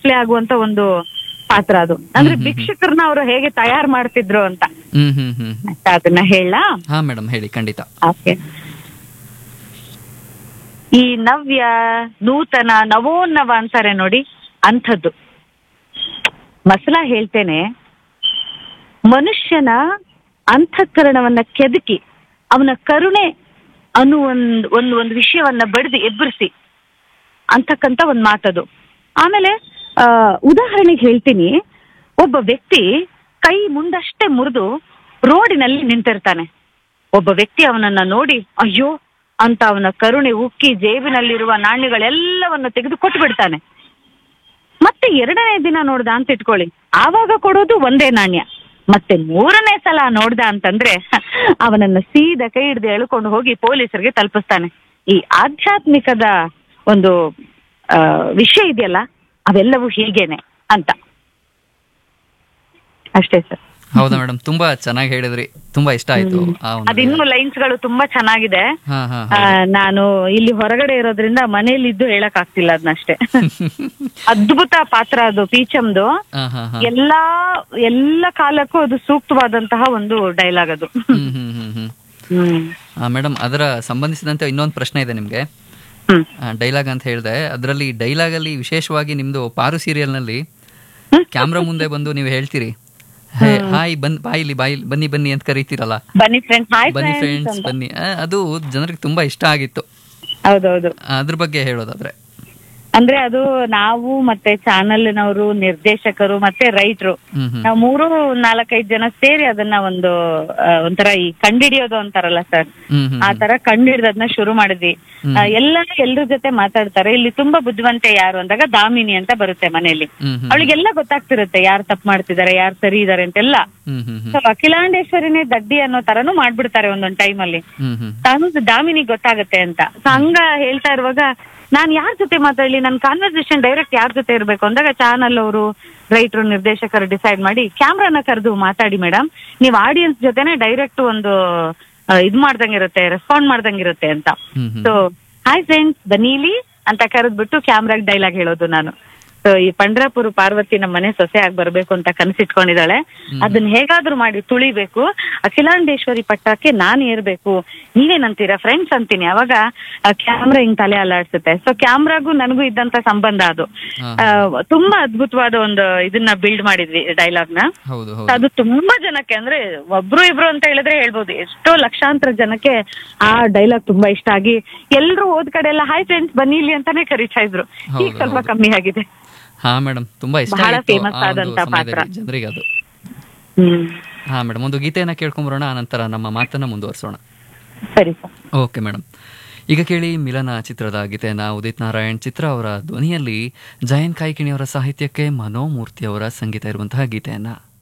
Display ಆಗುವಂತ ಒಂದು ಪಾತ್ರ ಅದು ಅಂದ್ರೆ ಭಿಕ್ಷುಕರನ್ನ ಅವರು ಹೇಗೆ ತಯಾರು ಮಾಡ್ತಿದ್ರು ಅಂತ ಹ್ಮ್ ಹ್ಮ್ ಹ್ಮ್ ಆಯ್ತಾ ಅದನ್ನ ಹೇಳ ಹಾ ಮೇಡಮ್ ಹೇಳಿ ಖಂಡಿತ ಓಕೆ ಈ ನವ್ಯ ನೂತನ ನವೋನ್ನವ ಅಂತಾರೆ ನೋಡಿ ಅಂಥದ್ದು ಮಸಲ ಹೇಳ್ತೇನೆ ಮನುಷ್ಯನ ಅಂತಃಕರಣವನ್ನ ಕೆದಕಿ ಅವನ ಕರುಣೆ ಅನ್ನೋ ಒಂದ್ ಒಂದು ಒಂದು ವಿಷಯವನ್ನ ಬಡ್ದು ಎಬ್ಬರಿಸಿ ಅಂತಕ್ಕಂತ ಒಂದ್ ಮಾತದು ಆಮೇಲೆ ಆ ಉದಾಹರಣೆಗೆ ಹೇಳ್ತೀನಿ ಒಬ್ಬ ವ್ಯಕ್ತಿ ಕೈ ಮುಂದಷ್ಟೇ ಮುರಿದು ರೋಡಿನಲ್ಲಿ ನಿಂತಿರ್ತಾನೆ ಒಬ್ಬ ವ್ಯಕ್ತಿ ಅವನನ್ನ ನೋಡಿ ಅಯ್ಯೋ ಅಂತ ಅವನ ಕರುಣೆ ಉಕ್ಕಿ ಜೇಬಿನಲ್ಲಿರುವ ನಾಣ್ಯಗಳೆಲ್ಲವನ್ನು ತೆಗೆದು ಕೊಟ್ಟು ಬಿಡ್ತಾನೆ ಮತ್ತೆ ಎರಡನೇ ದಿನ ನೋಡ್ದ ಅಂತ ಇಟ್ಕೊಳ್ಳಿ ಆವಾಗ ಕೊಡೋದು ಒಂದೇ ನಾಣ್ಯ ಮತ್ತೆ ಮೂರನೇ ಸಲ ನೋಡ್ದ ಅಂತಂದ್ರೆ ಅವನನ್ನ ಸೀದಾ ಕೈ ಹಿಡ್ದು ಎಳ್ಕೊಂಡು ಹೋಗಿ ಪೊಲೀಸರಿಗೆ ತಲುಪಿಸ್ತಾನೆ ಈ ಆಧ್ಯಾತ್ಮಿಕದ ಒಂದು ಆ, ವಿಷಯ ಇದೆಯಲ್ಲ ಅವೆಲ್ಲವೂ ಹೀಗೇನೆ ಅಂತ ಅಷ್ಟೇ ಸರ್ ಹೌದಾ ಮೇಡಮ್ ತುಂಬಾ ಚೆನ್ನಾಗಿ ಹೇಳಿದ್ರಿ ತುಂಬಾ ಇಷ್ಟ ಆಯ್ತು ಆ ಒಂದು ಅದಿನ್ನೂ ಲೈನ್ಸ್ ಗಳು ತುಂಬಾ ಚೆನ್ನಾಗಿದೆ ಹಾ ಹಾ ಆ, ನಾನು ಇಲ್ಲಿ ಹೊರಗಡೆ ಇರೋದ್ರಿಂದ ಮನೇಲಿ ಇದ್ದು ಹೇಳಕ್ ಆಗ್ತಿಲ್ಲ ಅದನ್ನಷ್ಟೇ ಅದ್ಭುತ ಪಾತ್ರ ಅದು ಪೀಚಮ್ದು ಹಾ ಹಾ ಹಾ ಎಲ್ಲಾ ಎಲ್ಲ ಕಾಲಕ್ಕೂ ಅದು ಸೂಕ್ತವಾದಂತಹ ಒಂದು ಡೈಲಾಗ್ ಅದು ಹ್ಮ್ ಹ್ಮ್ ಹ್ಮ್ ಹ್ಮ್ ಹ್ಮ್ ಮೇಡಮ್ ಅದರ ಸಂಬಂಧಿಸಿದಂತೆ ಇನ್ನೊಂದು ಪ್ರಶ್ನೆ ಇದೆ ನಿಮ್ಗೆ ಹ್ಮ್ ಡೈಲಾಗ್ ಅಂತ ಹೇಳಿದೆ ಅದರಲ್ಲಿ ಡೈಲಾಗ್ ಅಲ್ಲಿ ವಿಶೇಷವಾಗಿ ನಿಮ್ದು ಪಾರು ಸೀರಿಯಲ್ ನಲ್ಲಿ ಕ್ಯಾಮ್ರಾ ಮುಂದೆ ಬಂದು ನೀವು ಹೇಳ್ತೀರಿ ಹೇ ಹಾಯ್ ಬನ್ ಬಾಯಿಲಿ ಬಾಯಿ ಬನ್ನಿ ಬನ್ನಿ ಅಂತ ಕರೀತೀರಲ್ಲ ಬನ್ನಿ ಫ್ರೆಂಡ್ಸ್ ಹಾಯ್ ಬನ್ನಿ ಫ್ರೆಂಡ್ಸ್ ಫ್ರೆಂಡ್ಸ್ ಬನ್ನಿ ಆ, ಅದು ಜನರಿಗೆ ತುಂಬಾ ಇಷ್ಟ ಆಗಿತ್ತು ಹೌದೌದು ಆ, ಅದ್ರ ಬಗ್ಗೆ ಹೇಳೋದಾದ್ರೆ ಅಂದ್ರೆ ಅದು ನಾವು ಮತ್ತೆ ಚಾನಲ್ನವರು ನಿರ್ದೇಶಕರು ಮತ್ತೆ ರೈತರು ಹ್ಮ್ ಹ್ಮ್ ನಾವು ಮೂರು ನಾಲ್ಕೈದು ಜನ ಸೇರಿ ಅದನ್ನ ಒಂದು ಆ, ಒಂಥರ ಈ ಕಂಡಿಡಿಯೋದು ಅಂತಾರಲ್ಲ ಸರ್ ಹ್ಮ್ ಹ್ಮ್ ಆ ತರ ಕಂಡಿಡ್ದು ಅದನ್ನ ಶುರು ಮಾಡಿದ್ವಿ ಹ್ಮ್. ಆ, ಎಲ್ಲ ಎಲ್ರ ಜೊತೆ ಮಾತಾಡ್ತಾರೆ ಇಲ್ಲಿ ತುಂಬಾ ಬುದ್ಧಿವಂತೆ ಯಾರು ಅಂದಾಗ ದಾಮಿನಿ ಅಂತ ಬರುತ್ತೆ ಮನೆಯಲ್ಲಿ ಹ್ಮ್ ಹ್ಮ್ ಅವಳಿಗೆಲ್ಲ ಗೊತ್ತಾಗ್ತಿರುತ್ತೆ ಯಾರು ತಪ್ಪು ಮಾಡ್ತಿದ್ದಾರೆ ಯಾರು ಸರಿ ಇದಾರೆ ಅಂತೆಲ್ಲ ಹ್ಮ್ ಹ್ಮ್ ಹ್ಮ್ ಸೊ ಅಖಿಲಾಂಡೇಶ್ವರಿನೇ ದಡ್ಡಿ ಅನ್ನೋ ತರನು ಮಾಡ್ಬಿಡ್ತಾರೆ ಒಂದೊಂದ್ ಟೈಮ್ ಅಲ್ಲಿ ಹ್ಮ್ ಹ್ಮ್ ತಾನು ದಾಮಿನಿಗ್ ಗೊತ್ತಾಗತ್ತೆ ಅಂತ ಸೊ ಹಂಗ ಹೇಳ್ತಾ ಇರುವಾಗ ನಾನ್ ಯಾರ ಜೊತೆ ಮಾತಾಡ್ಲಿ ನನ್ ಕಾನ್ವರ್ಸೇಷನ್ ಡೈರೆಕ್ಟ್ ಯಾರ ಜೊತೆ ಇರ್ಬೇಕು ಅಂದಾಗ ಚಾನಲ್ ಅವರು ರೈತರು ನಿರ್ದೇಶಕರು ಡಿಸೈಡ್ ಮಾಡಿ ಕ್ಯಾಮ್ರಾನ ಕರೆದು ಮಾತಾಡಿ ಮೇಡಮ್ ನೀವ್ ಆಡಿಯನ್ಸ್ ಜೊತೆನೆ ಡೈರೆಕ್ಟ್ ಒಂದು ಆ, ಇದ್ ಮಾಡ್ದಂಗಿರುತ್ತೆ ರೆಸ್ಪಾಂಡ್ ಮಾಡ್ದಂಗಿರುತ್ತೆ ಅಂತ hmm hmm so hi friends ಬನ್ನಿ ಇಲ್ಲಿ ಅಂತ ಕರೆದ್ಬಿಟ್ಟು ಕ್ಯಾಮ್ರಾಗ್ ಡೈಲಾಗ್ ಹೇಳೋದು ನಾನು ಸೊ ಈ ಪಂಡ್ರಾಪುರ ಪಾರ್ವತಿ ನಮ್ಮ ಮನೆ ಸೊಸೆ ಆಗಿ ಬರ್ಬೇಕು ಅಂತ ಕನಸಿಟ್ಕೊಂಡಿದ್ದಾಳೆ ಅದನ್ನ ಹೇಗಾದ್ರೂ ಮಾಡಿ ತುಳಿಬೇಕು ಅಖಿಲಾಂಡೇಶ್ವರಿ ಪಟ್ಟಕ್ಕೆ ನಾನು ಏರ್ಬೇಕು ನೀವೇನಂತೀರಾ ಫ್ರೆಂಡ್ಸ್ ಅಂತೀನಿ ಅವಾಗ ಕ್ಯಾಮ್ರಾ ಹಿಂಗ್ ತಲೆ ಅಲ್ಲಾಡ್ಸುತ್ತೆ ಸೊ ಕ್ಯಾಮ್ರಾಗೂ ನನಗೂ ಇದ್ದಂತ ಸಂಬಂಧ ಅದು ಹಾ, ಆ, ತುಂಬಾ ಅದ್ಭುತವಾದ ಒಂದು ಇದನ್ನ ಬಿಲ್ಡ್ ಮಾಡಿದ್ವಿ ಡೈಲಾಗ್ ನ ಹೌದು ಹೌದು ಅದು ತುಂಬಾ ಜನಕ್ಕೆ ಅಂದ್ರೆ ಒಬ್ರು ಇಬ್ರು ಅಂತ ಹೇಳಿದ್ರೆ ಹೇಳ್ಬೋದು ಎಷ್ಟೋ ಲಕ್ಷಾಂತರ ಜನಕ್ಕೆ ಆ ಡೈಲಾಗ್ ತುಂಬಾ ಇಷ್ಟ ಆಗಿ ಎಲ್ರು ಹೋದ್ ಕಡೆ ಎಲ್ಲ ಹಾಯ್ ಫ್ರೆಂಡ್ಸ್ ಬನ್ನಿ ಇಲ್ಲಿ ಅಂತಾನೆ ಕರೀತಾ ಇದ್ರು ಈಗ ಹೌದು, ಸ್ವಲ್ಪ ಹೌದು. ಕಮ್ಮಿ ಆಗಿದೆ ಹಾ ಮೇಡಮ್ ತುಂಬಾ ಇಷ್ಟ ಬಹಳ ಆಯ್ತು famous ಆ ಒಂದು ಆದಂತ ಪಾತ್ರ. ಸಮಯದಲ್ಲಿ ಜನರಿಗೆ ಅದು ಹ್ಮ್ ಹಾ ಮೇಡಮ್ ಒಂದು ಗೀತೆಯನ್ನ ಕೇಳ್ಕೊಂಬರೋಣ ಆನಂತರ ನಮ್ಮ ಮಾತನ್ನ ಮುಂದುವರಿಸೋಣ ಸರಿ ಸರ್ ಓಕೆ ಮೇಡಮ್ ಈಗ ಕೇಳಿ ಮಿಲನ ಚಿತ್ರದ ಗೀತೆಯನ್ನ ಉದಿತ್ ನಾರಾಯಣ್ ಚಿತ್ರ ಅವರ ಧ್ವನಿಯಲ್ಲಿ ಜಯಂತ್ ಕಾಯ್ಕಿಣಿ ಅವರ ಸಾಹಿತ್ಯಕ್ಕೆ ಮನೋಮೂರ್ತಿ ಅವರ ಸಂಗೀತ ಇರುವಂತಹ ಗೀತೆಯನ್ನ